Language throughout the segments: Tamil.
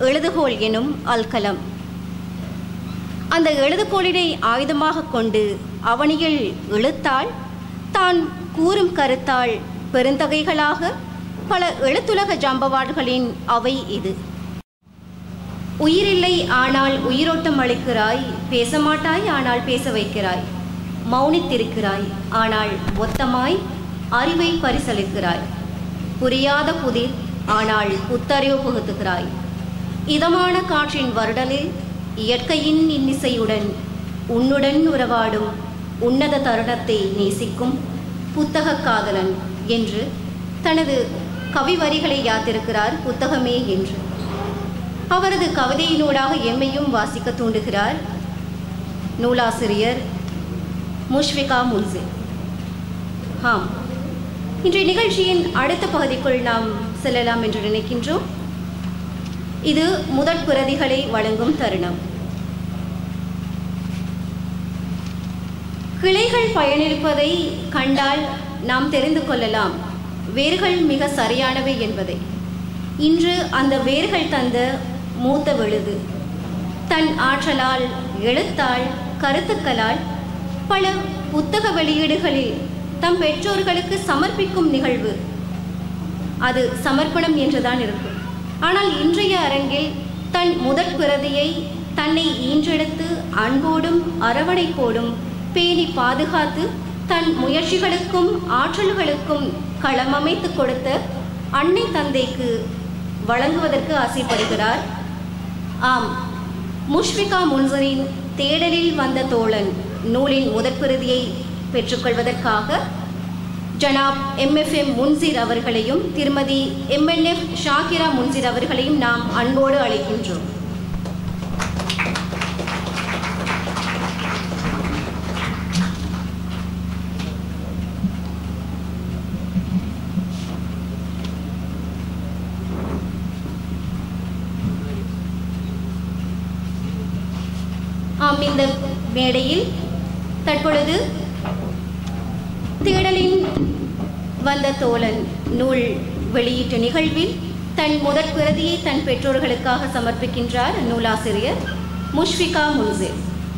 எழுதுகோல் எனும் அல்கலம் அந்த எழுதுகோலினை ஆயுதமாக கொண்டு அவனியில் இழுத்தால் தான் கூறும் கருத்தால் பெருந்தகைகளாக பல எழுத்துலக ஜம்பவான்களின் அவை இது உயிரில்லை ஆனால் உயிரோட்டம் அளிக்கிறாய் பேச மாட்டாய் ஆனால் பேச வைக்கிறாய் மௌனித்திருக்கிறாய் ஆனால் மொத்தமாய் அறிவை பரிசளிக்கிறாய் புரியாத புதிர் ஆனால் புத்தறிவு புகுத்துகிறாய் இதமான காற்றின் வருடலில் இயற்கையின் இன்னிசையுடன் உன்னுடன் உறவாடும் உன்னத தருணத்தை நேசிக்கும் புத்தக காதலன் என்று தனது கவி வரிகளை யாத்திருக்கிறார் புத்தகமே என்று அவரது கவிதையினூடாக எம்மையும் வாசிக்க தூண்டுகிறார் நூலாசிரியர் முஷ்விகா முன்சி ஆம் இன்றைய நிகழ்ச்சியின் அடுத்த பகுதிக்குள் நாம் செல்லலாம் என்று நினைக்கின்றோம் இது முதற் பிரதிகளை வழங்கும் தருணம் கிளைகள் பயணிப்பதை கண்டால் நாம் தெரிந்து கொள்ளலாம் வேர்கள் மிக சரியானவை என்பதை இன்று அந்த வேர்கள் தந்த மூத்த விழுது தன் ஆற்றலால் எழுத்தால் கருத்துக்களால் பல புத்தக வெளியீடுகளில் தம் பெற்றோர்களுக்கு சமர்ப்பிக்கும் நிகழ்வு அது சமர்ப்பணம் என்றுதான் இருக்கும் ஆனால் இன்றைய அரங்கில் தன் முதற் பிரதியை தன்னை ஈன்றெடுத்து அன்போடும் அரவணைப்போடும் பேணி பாதுகாத்து தன் முயற்சிகளுக்கும் ஆற்றல்களுக்கும் களமமைத்து கொடுத்த அன்னை தந்தைக்கு வழங்குவதற்கு ஆசைப்படுகிறார் ஆம் முஷ்பிகா முன்சரின் தேடலில் வந்த தோழன் நூலின் முதற் பிரதியை பெற்றுக்கொள்வதற்காக ஜனாப் எம்எஃப்எம் முன்சிர் அவர்களையும் திருமதி எம்என்எஃப் ஷாகிரா முன்சிர் அவர்களையும் நாம் அன்போடு அழைக்கின்றோம் ஆம் இந்த மேடையில் தற்பொழுது தேடலின் வந்த தோழன் நூல் வெளியீட்டு நிகழ்வில் தன் முதற் பிரதியை தன் பெற்றோர்களுக்காக சமர்ப்பிக்கின்றார் நூலாசிரியர் முஷ்பிகா முன்சிர்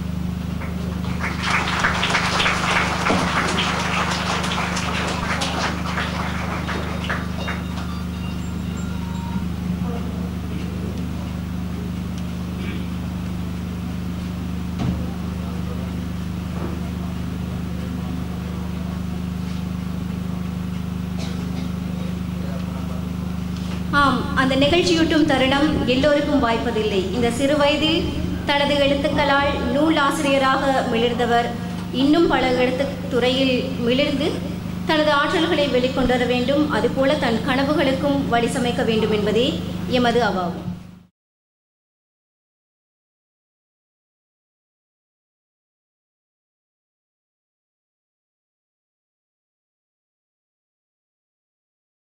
ஆம் அந்த நிகழ்ச்சியூட்டும் தருணம் எல்லோருக்கும் வாய்ப்பதில்லை இந்த சிறு வயதில் தனது எழுத்துக்களால் நூல் ஆசிரியராக மிளிர்ந்தவர் இன்னும் பல எழுத்து துறையில் மிளிர்ந்து தனது ஆற்றல்களை வெளிக்கொண்டு வர வேண்டும் அதுபோல தன் கனவுகளுக்கும் வழி சமைக்க வேண்டும் என்பதே எமது அவாவும்